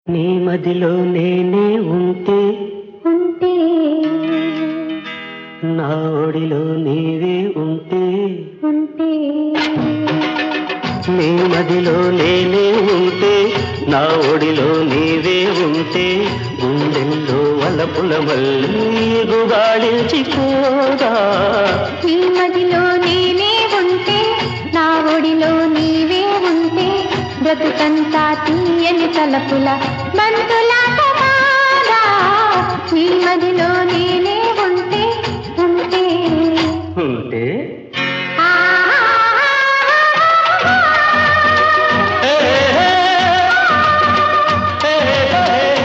నీ మదిలో నేనే ఉంటే ఉంటే నా ఒడిలో నీవే ఉంటే ఉంటే నీ మదిలో నేనే ఉంటే నా ఒడిలో నీవే ఉంటే గుండెల్లో వలపుల మళ్ళీ గుబాళించిపోదా నీ మదిలో నేనే ఉంటే నా ఒడిలో నీవే ఉంటే బ్రతుకంతా తీయని తలపుల బంతులాట కాదా నీ మదిలో నేనే ఉంటే ఉంటే ఉంటే ఆ ఏ, ఏ, ఏ, ఏ, ఏ.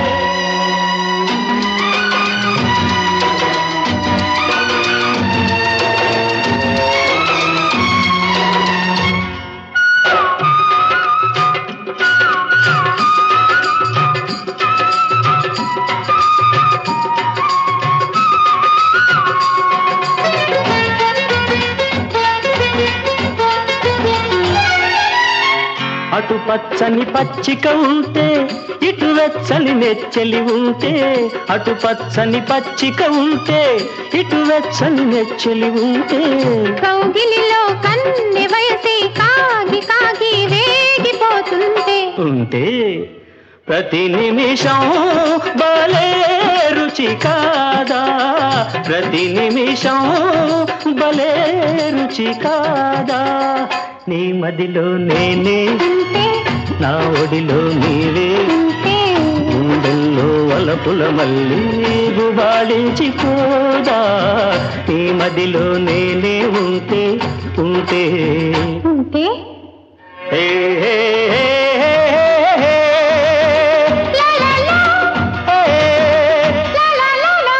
అటు పచ్చని పచ్చిక ఉంటే ఇటు వెచ్చని నెచ్చలి ఉంటే అటు పచ్చని పచ్చిక ఉంటే ఇటు వెచ్చని నెచ్చలి ఉంటే కౌగిలిలో కన్నె వయసి కాగి కాగి వేగిపోతుంటే ఉంటే ప్రతి నిమిషం బలే రుచి కాదా ప్రతి నిమిషం బలే రుచి కాదా నీ మదిలో నేనే ఉంటే నా ఒడిలో నీవే ఉంటే గుండెల్లో వలపుల మళ్ళీ గుబాళించిపోదా నీ మదిలో నేనే ఉంటే ఉంటే ఉంటే ఏ, ఏ, ఏ, ఏ, లా లా లా, ఏ, ఏ. లా లా లా లా.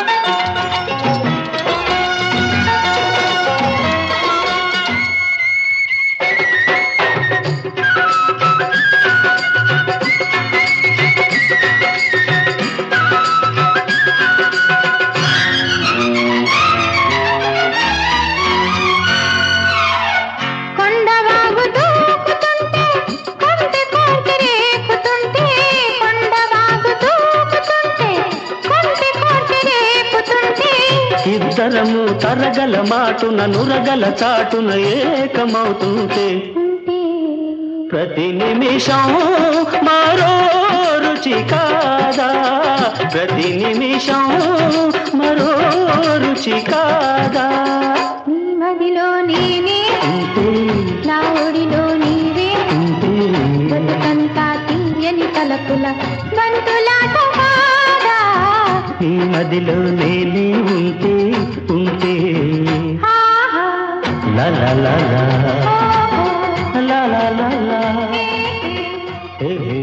కొండవాగు దూకుతుంటే కొంటె కోటి రేపుతుంటే కొండవాగు దూకుతుంటే కొంటె కోటి రేపుతుంటే ఇద్దరము తరగల మాటున నురగల చాటున ఏకమవుతుంటే ఉంటే ప్రతి నిమిషం మరో రుచి కాదా ప్రతి నిమిషం మరో రుచి కాదా నీ మదిలో నేనే ఉంటే నా ఒడిలో నీవే ఉంటే బతుకంతా తీయని తలపుల బంతులాట కాదా ఈ మదిలో నేనే ఉంటే ఉంటే ఆహా లా లా లా లా ఓహో లా లా లా లా ఏ, ఏ. ఏ, ఏ.